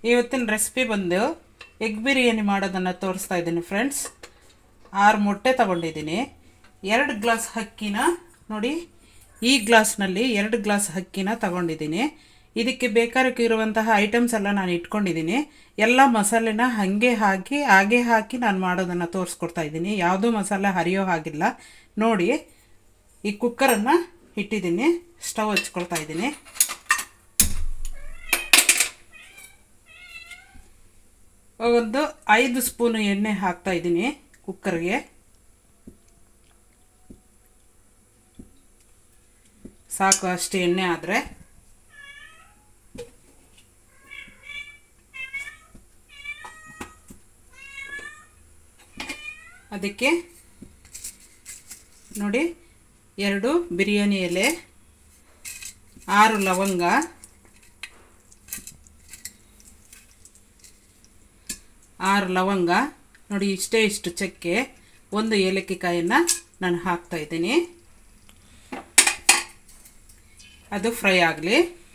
ಇವತ್ತಿನ ರೆಸಿಪಿ ಬಂದು ಎಗ್ ಬಿರಿಯಾನಿ ಮಾಡೋದನ್ನು ತೋರಿಸ್ತಾ ಇದ್ದೀನಿ ಫ್ರೆಂಡ್ಸ್ ಆರು ಮೊಟ್ಟೆ ತಗೊಂಡಿದ್ದೀನಿ ಎರಡು ಗ್ಲಾಸ್ ಅಕ್ಕಿನ ನೋಡಿ ಈ ಗ್ಲಾಸ್ನಲ್ಲಿ ಎರಡು ಗ್ಲಾಸ್ ಅಕ್ಕಿನ ತಗೊಂಡಿದ್ದೀನಿ ಇದಕ್ಕೆ ಬೇಕಾಗಿರುವಂತಹ ಐಟಮ್ಸ್ ಎಲ್ಲ ನಾನು ಇಟ್ಕೊಂಡಿದ್ದೀನಿ ಎಲ್ಲ ಮಸಾಲೆನ ಹಾಗೆ ಹಾಕಿ ಹಾಗೆ ಹಾಕಿ ನಾನು ಮಾಡೋದನ್ನು ತೋರಿಸ್ಕೊಡ್ತಾ ಇದ್ದೀನಿ ಯಾವುದೂ ಮಸಾಲೆ ಹರಿಯೋ ಹಾಗಿಲ್ಲ ನೋಡಿ ಈ ಕುಕ್ಕರನ್ನು ಇಟ್ಟಿದ್ದೀನಿ ಸ್ಟವ್ ಹಚ್ಕೊಳ್ತಾ ಇದ್ದೀನಿ ಒಂದು ಐದು ಸ್ಪೂನು ಎಣ್ಣೆ ಹಾಕ್ತಾ ಇದ್ದೀನಿ ಕುಕ್ಕರ್ಗೆ ಸಾಕು ಅಷ್ಟು ಎಣ್ಣೆ ಆದರೆ ಅದಕ್ಕೆ ನೋಡಿ ಎರಡು ಬಿರಿಯಾನಿ ಎಲೆ ಆರು ಲವಂಗ ಆರು ಲವಂಗ ನೋಡಿ ಇಷ್ಟೇ ಇಷ್ಟು ಚಕ್ಕೆ ಒಂದು ಏಲಕ್ಕಿ ಕಾಯನ್ನು ನಾನು ಹಾಕ್ತಾ ಇದ್ದೀನಿ ಅದು ಫ್ರೈ ಆಗಲಿ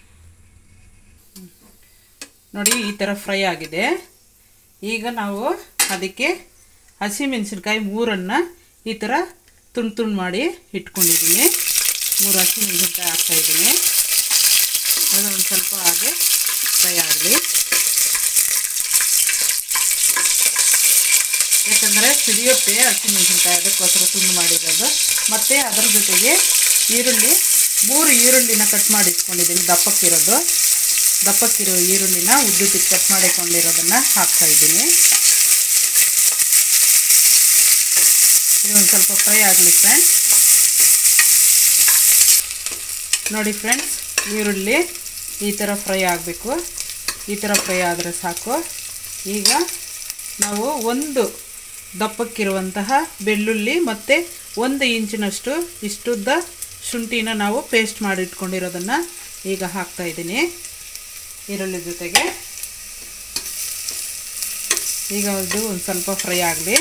ನೋಡಿ ಈ ಥರ ಫ್ರೈ ಆಗಿದೆ ಈಗ ನಾವು ಅದಕ್ಕೆ ಹಸಿಮೆಣಸಿನ್ಕಾಯಿ ಮೂರನ್ನು ಈ ಥರ ತುಂಡು ತುಂಡು ಮಾಡಿ ಇಟ್ಕೊಂಡಿದ್ದೀನಿ ಮೂರು ಹಸಿಮೆಣಸಿನ್ಕಾಯಿ ಹಾಕ್ತಾಯಿದ್ದೀನಿ ಅದೊಂದು ಸ್ವಲ್ಪ ಹಾಗೆ ಫ್ರೈ ಆಗಲಿ ಯಾಕಂದರೆ ಸಿಡಿಯುತ್ತೆ ಹಸಿಮೆಣಸಿನ್ಕಾಯಿ ಅದಕ್ಕೋಸ್ಕರ ತುಂಡು ಮಾಡಿರೋದು ಮತ್ತು ಅದರ ಜೊತೆಗೆ ಈರುಳ್ಳಿ ಮೂರು ಈರುಳ್ಳಿನ ಕಟ್ ಮಾಡಿ ಇಟ್ಕೊಂಡಿದ್ದೀನಿ ದಪ್ಪಕ್ಕಿರೋದು ದಪ್ಪಕ್ಕಿರೋ ಈರುಳ್ಳಿನ ಉದ್ದುದ್ದಕ್ಕೆ ಕಟ್ ಮಾಡಿಕೊಂಡಿರೋದನ್ನು ಹಾಕ್ತಾಯಿದ್ದೀನಿ ಇದೊಂದು ಸ್ವಲ್ಪ ಫ್ರೈ ಆಗಲಿ ಫ್ರೆಂಡ್ಸ್ ನೋಡಿ ಫ್ರೆಂಡ್ಸ್ ಈರುಳ್ಳಿ ಈ ಥರ ಫ್ರೈ ಆಗಬೇಕು ಈ ಥರ ಫ್ರೈ ಆದರೆ ಸಾಕು ಈಗ ನಾವು ಒಂದು ದಪ್ಪಕ್ಕಿರುವಂತಹ ಬೆಳ್ಳುಳ್ಳಿ ಮತ್ತು ಒಂದು ಇಂಚಿನಷ್ಟು ಇಷ್ಟುದ್ದ ಶುಂಠಿನ ನಾವು ಪೇಸ್ಟ್ ಮಾಡಿ ಇಟ್ಕೊಂಡಿರೋದನ್ನು ಈಗ ಹಾಕ್ತಾಯಿದ್ದೀನಿ ಈರುಳ್ಳಿ ಜೊತೆಗೆ ಈಗ ಅದು ಒಂದು ಸ್ವಲ್ಪ ಫ್ರೈ ಆಗಲಿ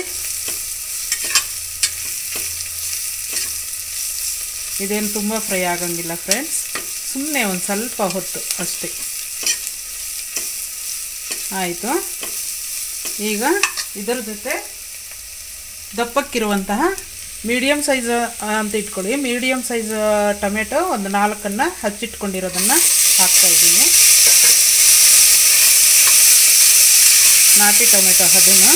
ಇದೇನು ತುಂಬ ಫ್ರೈ ಆಗಂಗಿಲ್ಲ ಫ್ರೆಂಡ್ಸ್ ಸುಮ್ಮನೆ ಒಂದು ಸ್ವಲ್ಪ ಹೊತ್ತು ಅಷ್ಟೇ ಆಯಿತು ಈಗ ಇದರ ಜೊತೆ ದಪ್ಪಕ್ಕಿರುವಂತಹ ಮೀಡಿಯಮ್ ಸೈಜ್ ಅಂತ ಇಟ್ಕೊಳ್ಳಿ ಮೀಡಿಯಮ್ ಸೈಜ್ ಟೊಮೆಟೊ ಒಂದು ನಾಲ್ಕನ್ನು ಹಚ್ಚಿಟ್ಕೊಂಡಿರೋದನ್ನು ಹಾಕ್ತಾಯಿದ್ದೀನಿ ನಾಟಿ ಟೊಮೆಟೊ ಅದನ್ನು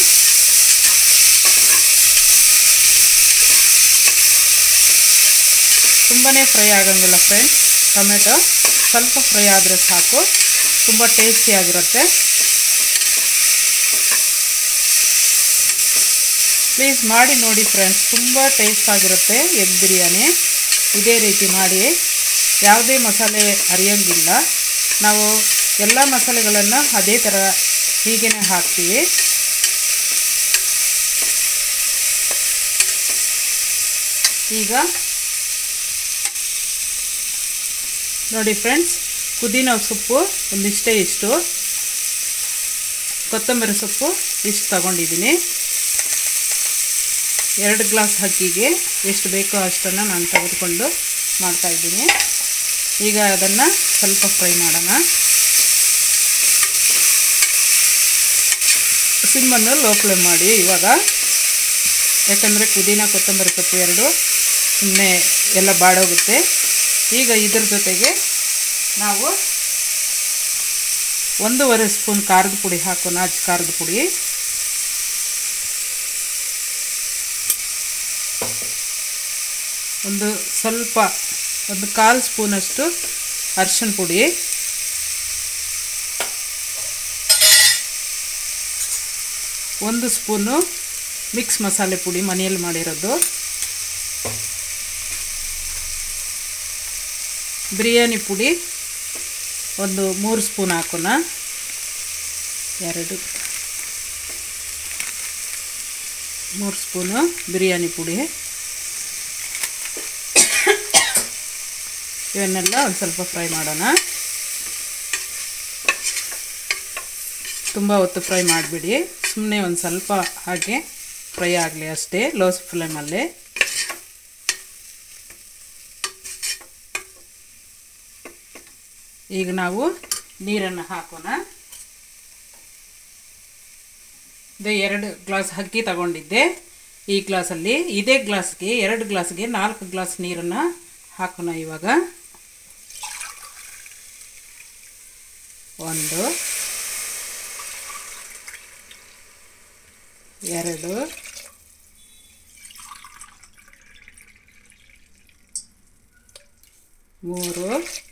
ತುಂಬಾ ಫ್ರೈ ಆಗಂಗಿಲ್ಲ ಫ್ರೆಂಡ್ಸ್ ಟೊಮೆಟೊ ಸ್ವಲ್ಪ ಫ್ರೈ ಆದರೆ ಸಾಕು ತುಂಬ ಟೇಸ್ಟಿಯಾಗಿರುತ್ತೆ ಪ್ಲೀಸ್ ಮಾಡಿ ನೋಡಿ ಫ್ರೆಂಡ್ಸ್ ತುಂಬ ಟೇಸ್ಟ್ ಆಗಿರುತ್ತೆ ಎಗ್ ಬಿರಿಯಾನಿ ಇದೇ ರೀತಿ ಮಾಡಿ ಯಾವುದೇ ಮಸಾಲೆ ಅರಿಯೋಂಗಿಲ್ಲ ನಾವು ಎಲ್ಲ ಮಸಾಲೆಗಳನ್ನು ಅದೇ ಥರ ಹೀಗೇ ಹಾಕ್ತೀವಿ ಈಗ ನೋಡಿ ಫ್ರೆಂಡ್ಸ್ ಪುದೀನ ಸೊಪ್ಪು ಒಂದಿಷ್ಟೇ ಇಷ್ಟು ಕೊತ್ತಂಬರಿ ಸೊಪ್ಪು ಇಷ್ಟು ತಗೊಂಡಿದ್ದೀನಿ ಎರಡು ಗ್ಲಾಸ್ ಅಕ್ಕಿಗೆ ಎಷ್ಟು ಬೇಕೋ ಅಷ್ಟನ್ನು ನಾನು ತೆಗೆದುಕೊಂಡು ಮಾಡ್ತಾಯಿದ್ದೀನಿ ಈಗ ಅದನ್ನು ಸ್ವಲ್ಪ ಫ್ರೈ ಮಾಡೋಣ ಸಿಮ್ಮನ್ನು ಲೋ ಫ್ಲೇಮ್ ಮಾಡಿ ಇವಾಗ ಯಾಕಂದರೆ ಪುದೀನ ಕೊತ್ತಂಬರಿ ಸೊಪ್ಪು ಎರಡು ಸುಮ್ಮನೆ ಎಲ್ಲ ಬಾಡೋಗುತ್ತೆ ಈಗ ಇದ್ರ ಜೊತೆಗೆ ನಾವು ಒಂದೂವರೆ ಸ್ಪೂನ್ ಖಾರದ ಪುಡಿ ಹಾಕೋಣ ಅಚ್ಚ ಖಾರದ ಪುಡಿ ಒಂದು ಸ್ವಲ್ಪ ಒಂದು ಕಾಲು ಸ್ಪೂನಷ್ಟು ಅರಿಶಿನ ಪುಡಿ ಒಂದು ಸ್ಪೂನು ಮಿಕ್ಸ್ ಮಸಾಲೆ ಪುಡಿ ಮನೆಯಲ್ಲಿ ಮಾಡಿರೋದು ಬಿರಿಯಾನಿ ಪುಡಿ ಒಂದು ಮೂರು ಸ್ಪೂನ್ ಹಾಕೋಣ ಎರಡು ಮೂರು ಸ್ಪೂನು ಬಿರಿಯಾನಿ ಪುಡಿ ಇವನ್ನೆಲ್ಲ ಒಂದು ಸ್ವಲ್ಪ ಫ್ರೈ ಮಾಡೋಣ ತುಂಬ ಹೊತ್ತು ಫ್ರೈ ಮಾಡಿಬಿಡಿ ಸುಮ್ಮನೆ ಒಂದು ಸ್ವಲ್ಪ ಹಾಗೆ ಫ್ರೈ ಆಗಲಿ ಅಷ್ಟೇ ಲೋ ಫ್ಲೇಮಲ್ಲಿ ಈಗ ನಾವು ನೀರನ್ನು ಹಾಕೋಣ ಇದು ಎರಡು ಗ್ಲಾಸ್ ಅಕ್ಕಿ ತಗೊಂಡಿದ್ದೆ ಈ ಗ್ಲಾಸಲ್ಲಿ ಇದೇ ಗ್ಲಾಸ್ಗೆ ಎರಡು ಗ್ಲಾಸ್ಗೆ ನಾಲ್ಕು ಗ್ಲಾಸ್ ನೀರನ್ನು ಹಾಕೋಣ ಇವಾಗ ಒಂದು ಎರಡು ಮೂರು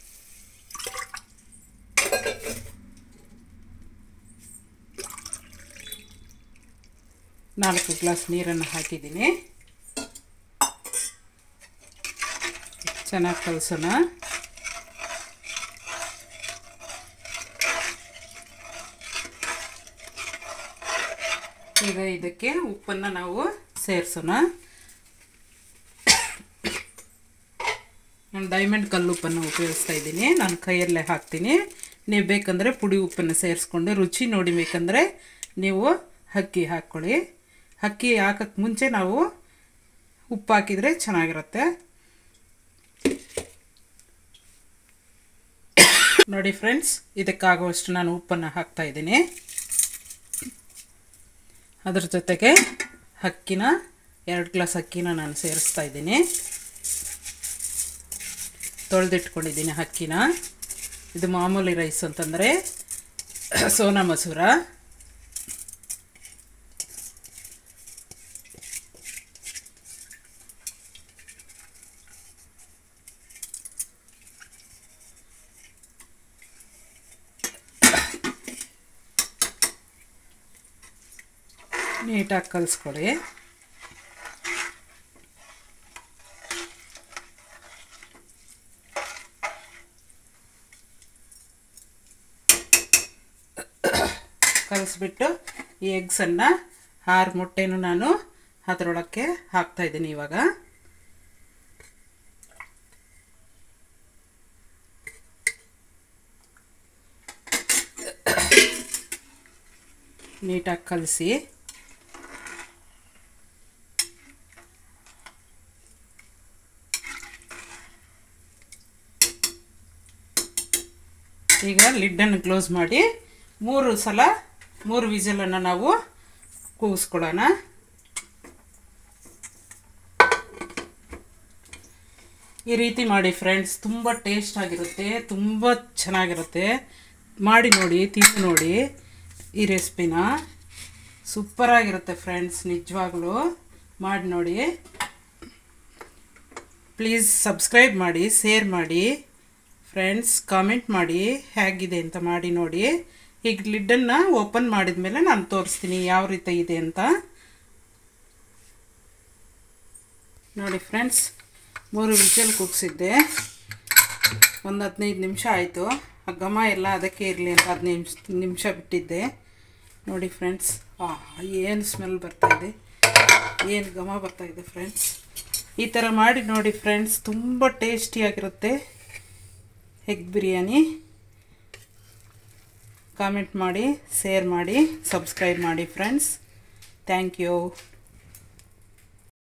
ನಾಲ್ಕು ಗ್ಲಾಸ್ ನೀರನ್ನು ಹಾಕಿದ್ದೀನಿ ಚೆನ್ನಾಗಿ ಕಲಸೋಣ ಈಗ ಇದಕ್ಕೆ ಉಪ್ಪನ್ನು ನಾವು ಸೇರಿಸೋಣ ನಾನು ಡೈಮಂಡ್ ಕಲ್ಲು ಉಪ್ಪನ್ನು ಉಪಯೋಗಿಸ್ತಾ ಇದ್ದೀನಿ ನಾನು ಕೈಯಲ್ಲೇ ಹಾಕ್ತೀನಿ ನೀವು ಬೇಕಂದರೆ ಪುಡಿ ಉಪ್ಪನ್ನು ಸೇರಿಸ್ಕೊಂಡು ರುಚಿ ನೋಡಿ ಬೇಕಂದರೆ ನೀವು ಅಕ್ಕಿ ಹಾಕ್ಕೊಳ್ಳಿ ಅಕ್ಕಿ ಹಾಕಕ್ಕೆ ಮುಂಚೆ ನಾವು ಉಪ್ಪು ಹಾಕಿದರೆ ಚೆನ್ನಾಗಿರುತ್ತೆ ನೋಡಿ ಫ್ರೆಂಡ್ಸ್ ಇದಕ್ಕಾಗುವಷ್ಟು ನಾನು ಉಪ್ಪನ್ನು ಹಾಕ್ತಾ ಇದ್ದೀನಿ ಅದ್ರ ಜೊತೆಗೆ ಅಕ್ಕಿನ ಎರಡು ಗ್ಲಾಸ್ ಅಕ್ಕಿನ ನಾನು ಸೇರಿಸ್ತಾ ಇದ್ದೀನಿ ತೊಳೆದಿಟ್ಕೊಂಡಿದ್ದೀನಿ ಅಕ್ಕಿನ ಇದು ಮಾಮೂಲಿ ರೈಸ್ ಅಂತಂದರೆ ಸೋನಾ ಮಸೂರ ನೀಟಾಗಿ ಕಲಿಸ್ಕೊಡಿ ಕಲಿಸ್ಬಿಟ್ಟು ಈ ಎಗ್ಸನ್ನು ಆರು ಮೊಟ್ಟೆನೂ ನಾನು ಅದರೊಳಕ್ಕೆ ಹಾಕ್ತಾಯಿದ್ದೀನಿ ಇವಾಗ ನೀಟಾಗಿ ಕಲಸಿ ಈಗ ಲಿಡ್ಡನ್ನು ಕ್ಲೋಸ್ ಮಾಡಿ ಮೂರು ಸಲ ಮೂರು ವಿಸಲನ್ನು ನಾವು ಕೂಗಿಸ್ಕೊಡೋಣ ಈ ರೀತಿ ಮಾಡಿ ಫ್ರೆಂಡ್ಸ್ ತುಂಬ ಟೇಸ್ಟ್ ಆಗಿರುತ್ತೆ ತುಂಬ ಚೆನ್ನಾಗಿರುತ್ತೆ ಮಾಡಿ ನೋಡಿ ತಿಂದು ನೋಡಿ ಈ ರೆಸಿಪಿನ ಸೂಪರಾಗಿರುತ್ತೆ ಫ್ರೆಂಡ್ಸ್ ನಿಜವಾಗ್ಲೂ ಮಾಡಿ ನೋಡಿ ಪ್ಲೀಸ್ ಸಬ್ಸ್ಕ್ರೈಬ್ ಮಾಡಿ ಶೇರ್ ಮಾಡಿ ಫ್ರೆಂಡ್ಸ್ ಕಾಮೆಂಟ್ ಮಾಡಿ ಹೇಗಿದೆ ಅಂತ ಮಾಡಿ ನೋಡಿ ಈಗ ಲಿಡ್ಡನ್ನು ಓಪನ್ ಮಾಡಿದ ಮೇಲೆ ನಾನು ತೋರಿಸ್ತೀನಿ ಯಾವ ರೀತಿ ಇದೆ ಅಂತ ನೋಡಿ ಫ್ರೆಂಡ್ಸ್ ಮೂರು ವಿಷಲ್ ಕೂಗಿಸಿದ್ದೆ ಒಂದು ಹದಿನೈದು ನಿಮಿಷ ಆಯಿತು ಆ ಘಮ ಎಲ್ಲ ಅದಕ್ಕೆ ಇರಲಿ ಅಂತ ಹದಿನೈದು ನಿಮಿಷ ಬಿಟ್ಟಿದ್ದೆ ನೋಡಿ ಫ್ರೆಂಡ್ಸ್ ಏನು ಸ್ಮೆಲ್ ಬರ್ತಾಯಿದೆ ಏನು ಘಮ ಬರ್ತಾಯಿದೆ ಫ್ರೆಂಡ್ಸ್ ಈ ಥರ ಮಾಡಿ ನೋಡಿ ಫ್ರೆಂಡ್ಸ್ ತುಂಬ ಟೇಸ್ಟಿಯಾಗಿರುತ್ತೆ ಎಗ್ ಬಿರಿಯಾನಿ ಕಾಮೆಂಟ್ ಮಾಡಿ ಶೇರ್ ಮಾಡಿ ಸಬ್ಸ್ಕ್ರೈಬ್ ಮಾಡಿ ಫ್ರೆಂಡ್ಸ್ ಥ್ಯಾಂಕ್ ಯು